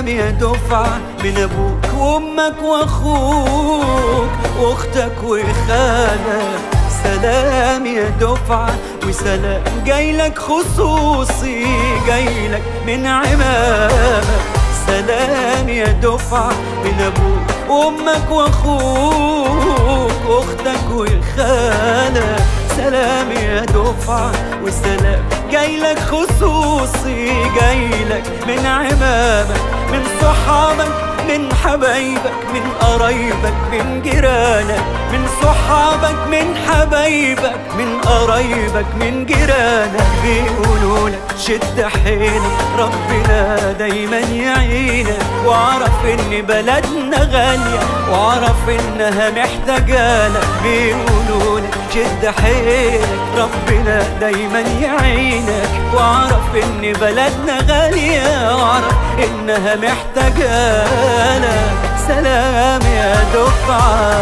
سلام يا دفعة من أبوك وأمك وأخوك وأختك وخالك سلام يا دفعة وسلام جايلك خصوصي جايلك من عمامك سلام يا دفعة من أبوك وأمك وأخوك وأختك وخالك سلام يا دفعة وسلام جايلك خصوصي جايلك من عمامك من صحابك من حبايبك من قرايبك من جيرانك من صحابك من حبايبك من قرايبك من جيرانك بيقولوا لك شد حيلك ربنا دايما يعينك واعرف ان بلدنا غالية واعرف انها محتاجالك بيقولوا لك شد حيلك ربنا دايما يعينك واعرف ان بلدنا غالية واعرف انها محتاجالك سلام يا دفعه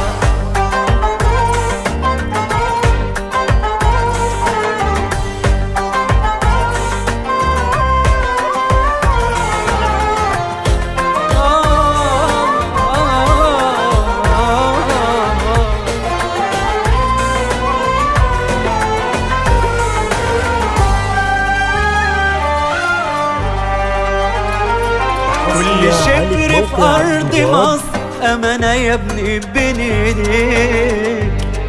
كل شبر في أرض مصر أمانة يا ابني بين ايديك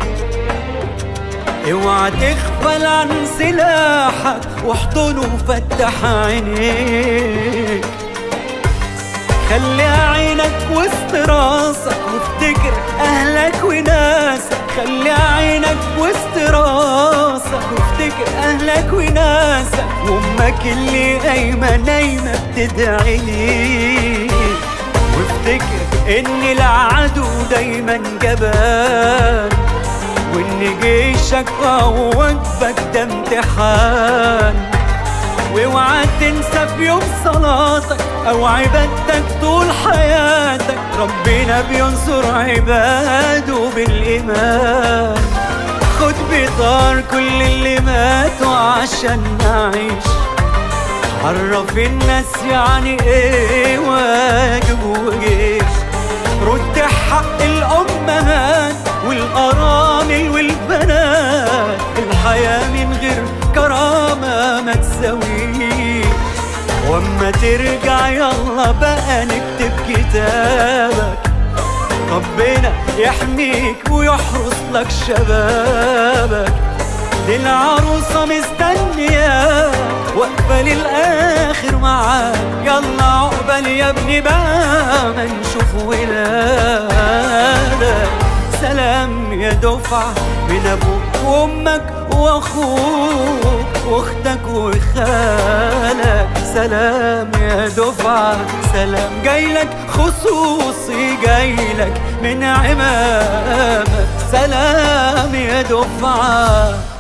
اوعى تغفل عن سلاحك واحضنه وفتح عينيك خلي عينك وسط راسك وافتكر اهلك وناسك خلي عينك وسط راسك وافتكر اهلك وناسك وامك اللي قايمه نايمه بتدعي ليك وافتكر ان العدو دايما جبان وان جيشك ووجبك ده امتحان واوعى تنسى في يوم صلاتك او عبادتك طول حياتك ربنا بينصر عباده بالايمان خد بطار كل اللي ماتوا عشان نعيش عرف الناس يعني ايه واجب وجيش رد حق الامهات والارامل والبنات الحياه من غير كرامه ما تساويش واما ترجع يلا بقى نكتب كتابك ربنا يحميك ويحرس لك شبابك دي العروسة مستنية واقفة للآخر معاك يلا عقبال يا ابني بقى ما نشوف ولادك سلام يا دفعة من أبوك وأمك وأخوك وأختك وخالك سلام يا دفعة سلام جايلك خصوصي جايلك من عمامك سلام يا دفعة